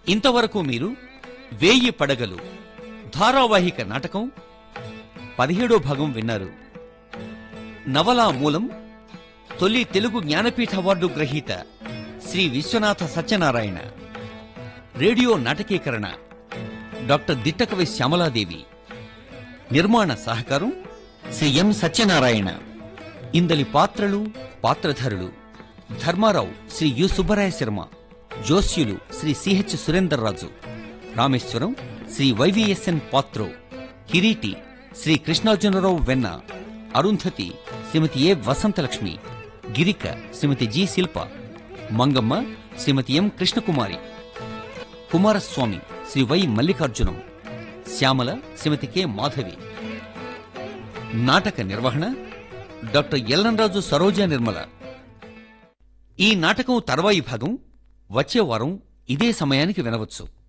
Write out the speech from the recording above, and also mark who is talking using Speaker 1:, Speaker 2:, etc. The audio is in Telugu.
Speaker 1: ఇంతవరకు మీరు వేయి పడగలు ధారావాహిక నాటకం పదిహేడో భాగం విన్నారు నవలా మూలం తొలి తెలుగు జ్ఞానపీఠ అవార్డు గ్రహీత శ్రీ విశ్వనాథ సత్యనారాయణ రేడియో నాటకీకరణ డాక్టర్ దిట్టకవి శ్యామలాదేవి నిర్మాణ సహకారం శ్రీ ఎం సత్యనారాయణ ఇందలి పాత్రలు పాత్రధారులు Dharmarao Sri U Subbaraya Sarma Josyulu Sri CH Surenderraju Rameswaram Sri YVSN Patro Kireeti Sri Krishnarjunarao Venna Arundhati Srimati A Vasantalakshmi Girika Srimati G Shilpa Mangamma Srimati M Krishnakumari Kumaraswamy Sri Y Mallikarjunam Syamala Srimati K Madhavi నాటక నిర్వహణ డాక్టర్ ఎల్లంరాజు సరోజా నిర్మల ఈ నాటకం తర్వాయి భాగం వచ్చే వారం ఇదే సమయానికి వినవచ్చు